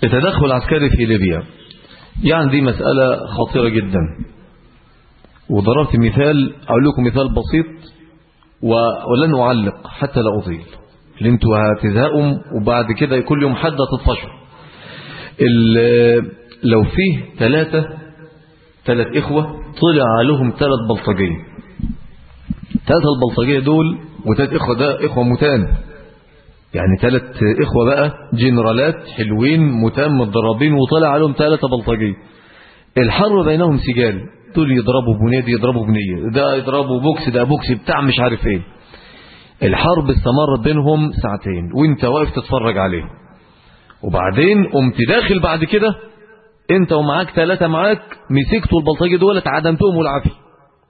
التدخل العسكري في ليبيا يعني دي مسألة خطيرة جدا وضربت مثال أقول لكم مثال بسيط ولن أعلق حتى لا أطيل اللي انتوا هتزهقوا وبعد كده كل يوم حد تطفشوا لو فيه ثلاثة ثلاث إخوة طلع لهم ثلاث بلطجية ثلاثة البلطجية دول وثلاث إخوة ده إخوة متان يعني ثلاث إخوة بقى جنرالات حلوين متان متدربين وطلع عليهم ثلاثة بلطجية الحرب بينهم سجال دول يضربوا بنيه دي يضربوا بنيه ده يضربوا بوكس ده بوكس بتاع مش عارف ايه الحرب استمرت بينهم ساعتين وانت واقف تتفرج عليه وبعدين قمت داخل بعد كده انت ومعاك ثلاثة معاك مسكتوا البلطجي دول عدمتهم والعافية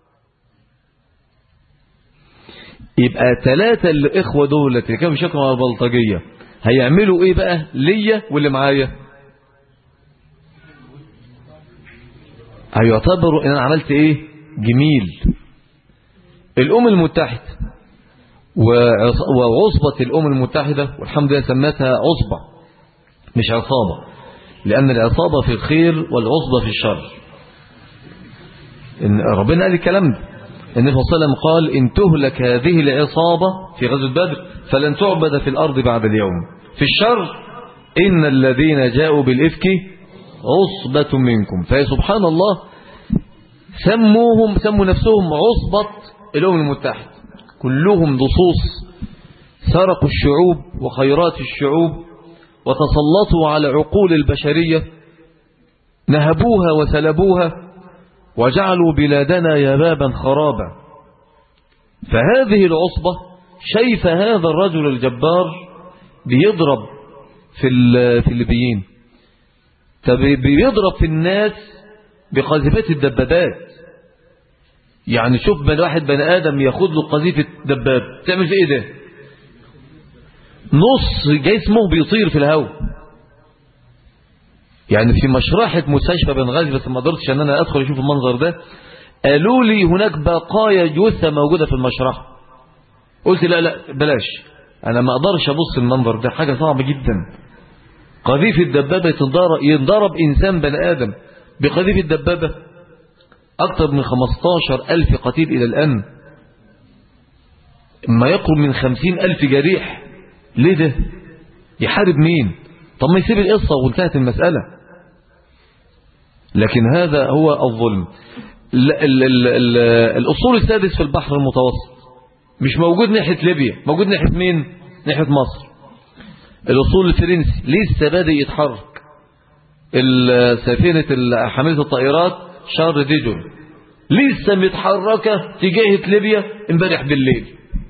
يبقى ثلاثة الإخوة دول اللي كانوا بيشكلوا على البلطجية هيعملوا ايه بقى ليا واللي معايا هيعتبروا ان انا عملت ايه جميل الامم المتحدة وعصبة الامم المتحدة والحمد لله سمتها عصبة مش عصابة لان العصابة في الخير والعصبة في الشر إن ربنا قال الكلام ده النبي صلى الله عليه وسلم قال إن تهلك هذه العصابة في غزوة بدر فلن تعبد في الأرض بعد اليوم في الشر إن الذين جاءوا بالإفك عصبة منكم فهي سبحان الله سموهم سموا نفسهم عصبة الأمم المتحدة كلهم لصوص سرقوا الشعوب وخيرات الشعوب وتسلطوا على عقول البشرية نهبوها وسلبوها وجعلوا بلادنا يبابا خرابا فهذه العصبة شايف هذا الرجل الجبار بيضرب في في الليبيين بيضرب في الناس بقذيفات الدبابات يعني شوف من واحد بني آدم ياخد له قذيفة دباب تعمل في ايه ده نص جسمه بيطير في الهواء يعني في مشرحة مستشفى بنغازي بس ما قدرتش ان انا ادخل اشوف المنظر ده قالوا لي هناك بقايا جثة موجودة في المشرحة قلت لا لا بلاش انا ما اقدرش ابص المنظر ده حاجة صعبة جدا قذيفة دبابة ينضرب, ينضرب انسان بني ادم بقذيفة دبابة اكثر من 15 الف قتيل الى الان ما يقرب من 50 الف جريح ليه ده يحارب مين طب ما يسيب القصة وانتهت المسألة لكن هذا هو الظلم ال ال ال ال الأصول السادس في البحر المتوسط مش موجود ناحية ليبيا موجود ناحية مين ناحية مصر الأصول الفرنسي لسه بادئ يتحرك سفينة حاملة الطائرات شار ديجون لسه متحركة تجاهة ليبيا امبارح بالليل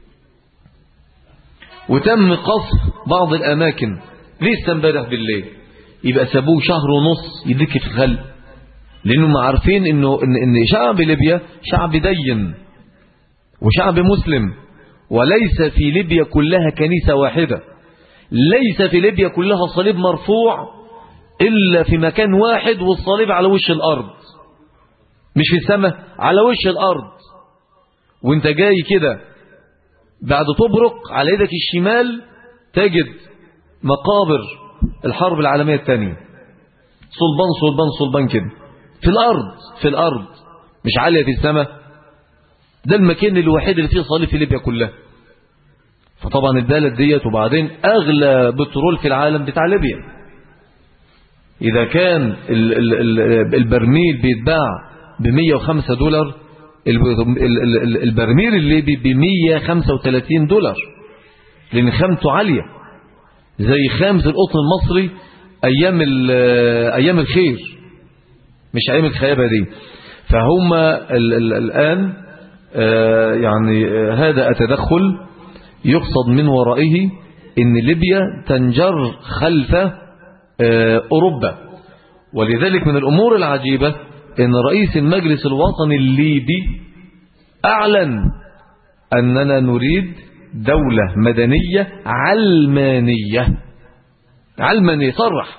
وتم قصف بعض الأماكن لسه امبارح بالليل يبقى سابوه شهر ونص يدك في الخل لأنهم عارفين إنه إن, إن شعب ليبيا شعب دين وشعب مسلم وليس في ليبيا كلها كنيسة واحدة ليس في ليبيا كلها صليب مرفوع إلا في مكان واحد والصليب على وش الأرض مش في السماء على وش الأرض وانت جاي كده بعد تبرق على يدك الشمال تجد مقابر الحرب العالمية الثانية صلبان صلبان صلبان كده في الأرض في الأرض مش عالية في السماء ده المكان الوحيد اللي فيه صليب في ليبيا كلها فطبعا البلد ديت وبعدين أغلى بترول في العالم بتاع ليبيا إذا كان البرميل بيتباع ب 105 دولار البرميل الليبي ب 135 دولار لأن خامته عالية زي خامة القطن المصري أيام أيام الخير مش أيام الخيابة دي فهم ال ال الآن يعني هذا التدخل يقصد من ورائه ان ليبيا تنجر خلف أوروبا ولذلك من الأمور العجيبة ان رئيس المجلس الوطني الليبي أعلن أننا نريد دولة مدنية علمانية علمانية صرح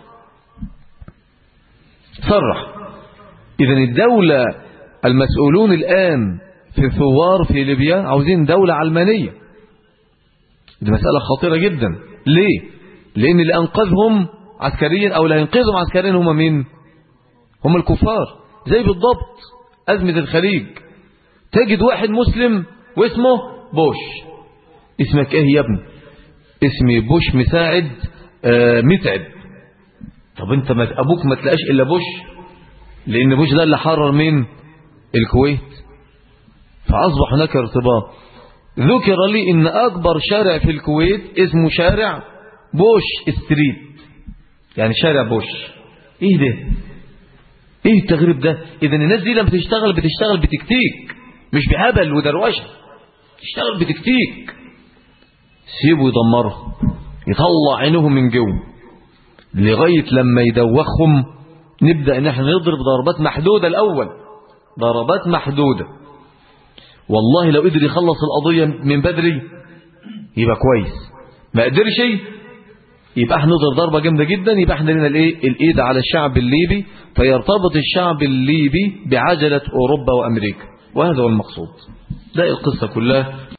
صرح إذا الدولة المسؤولون الآن في الثوار في ليبيا عاوزين دولة علمانية دي مسألة خطيرة جدا ليه؟ لأن اللي أنقذهم عسكريا او اللي هينقذهم عسكريا هم مين هم الكفار زي بالضبط أزمة الخليج تجد واحد مسلم واسمه بوش اسمك ايه يا ابني اسمي بوش مساعد آه متعب طب انت ما ابوك ما تلاقاش الا بوش لان بوش ده اللي حرر مين الكويت فاصبح هناك ارتباط ذكر لي ان اكبر شارع في الكويت اسمه شارع بوش ستريت يعني شارع بوش ايه ده ايه التغريب ده اذا الناس دي لما تشتغل بتشتغل بتكتيك مش بهبل ودروشه تشتغل بتكتيك سيبوا يدمرهم يطلع عينهم من جوه لغاية لما يدوخهم نبدأ ان احنا نضرب ضربات محدودة الاول ضربات محدودة والله لو قدر يخلص القضية من بدري يبقى كويس ما قدرش يبقى احنا نضرب ضربة جامدة جدا يبقى احنا لنا الايه الايد على الشعب الليبي فيرتبط الشعب الليبي بعجلة اوروبا وامريكا وهذا هو المقصود ده القصة كلها